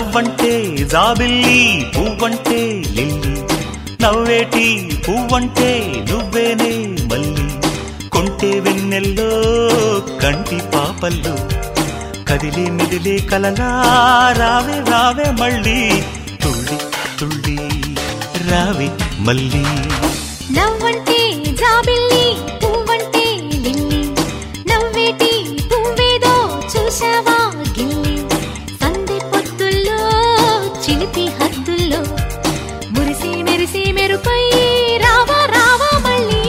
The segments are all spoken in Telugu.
నవ్వంటే జాబిల్లి పువ్వంటే లిల్లీ నవ్వేటి పువ్వంటే నువ్వేనే మళ్ళీ కొంటే వెన్నెల్లో కంటి పాపల్లో కదిలి మిదిలే కలలా రావే రావే మళ్ళీ తుళ్ళి తుళ్ళి రావే మళ్ళీ నవ్వంటే జాబిల్లి పువ్వంటే లిల్లీ నవ్వేటి పువ్వేదో చూసావా గిల్లి సందె పొత్తుల్లో చిలిపి హద్దుల్లో మురిసి మెరిసి మెరుపై రావా రావా మళ్ళీ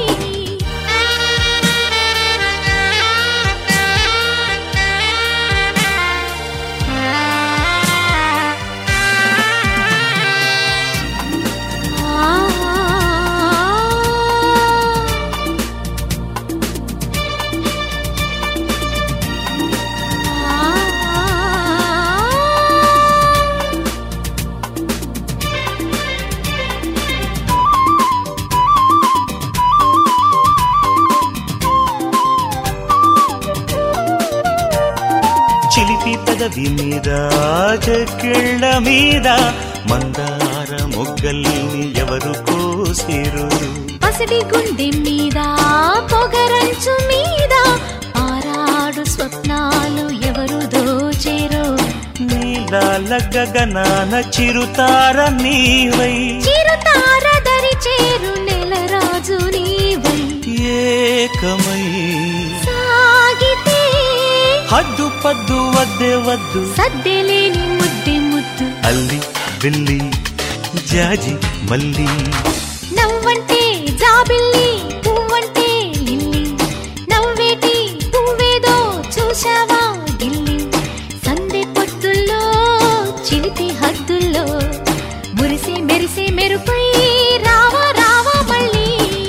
చిలిపి పెదవి మీద చెక్కిళ్ళ మీద మందార మొగ్గల్ని ఎవరు కోసిరు పసిడి గుండె మీద పొగరంచు మీద ఆరాడు స్వప్నాలు ఎవరు దోచేరో నీలాల గగనాన చిరుతార నీవై చిరుతార దరి చేరు నెల రాజు నీవై ఏకమై సాగితే హద్దు పద్దు వద్దే వద్దు సద్దెలేని ముద్దె ముద్దు అల్లి బిల్లి జాజి మల్లి నవ్వంటే జాబిల్లి పువ్వంటే లిల్లీ నవ్వేటి పువ్వేదో చూశావా గిల్లి సందె పొత్తుల్లో చిలిపి హద్దుల్లో మురిసి మెరిసి మెరుపై రావా రావా మళ్ళీ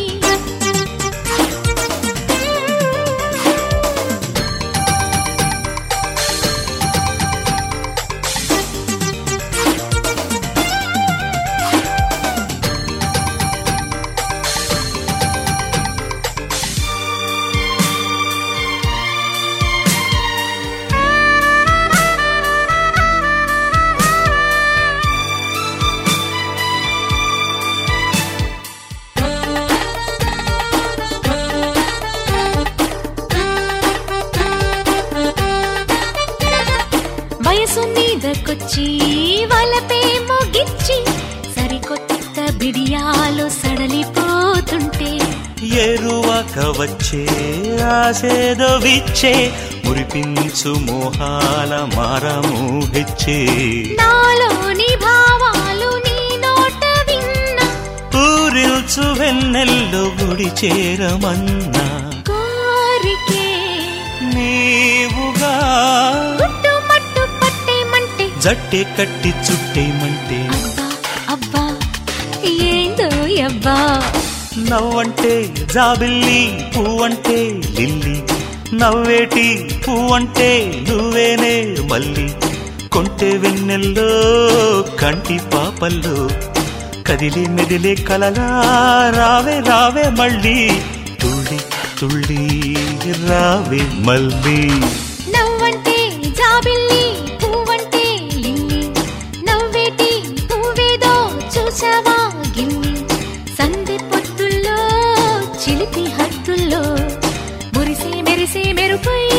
వయసు మీదకొచ్చి వలపేమో గిచ్చి సరికొత్త బిడియాలు సడలిపోతుంటే ఎరువక వచ్చే ఆసేదో విచ్చే మురిపించు మోహాల మారము హెచ్చే నాలోని భావాలు నీ నోట విన్నా పూరిల్చు వెన్నెల్లో గుడి చేరమన్నా కోరికే నీవుగా గుట్టు మట్టు పట్టేమంటే జట్టే కట్టి చుట్టేమంటే అబ్బా అబ్బా ఏందో అబ్బా నవ్వంటే జాబిల్లి పువ్వంటే లిల్లీ నవ్వేటి పువ్వంటే నువ్వేనే మళ్ళీ కొంటే వెన్నెల్లో కంటి పాపల్లో కదిలి మెదిలే కలలా రావే రావే మళ్ళీ తుళ్ళి తుళ్ళి రావే మళ్ళీ నవ్వంటే జాబిల్లి పువ్వంటే లిల్లీ నవ్వేటి పువ్వేదో చూసావా గిల్లి సందె పొత్తుల్లో చిలిపి హద్దుల్లో మురిసి మెరిసి మెరుపై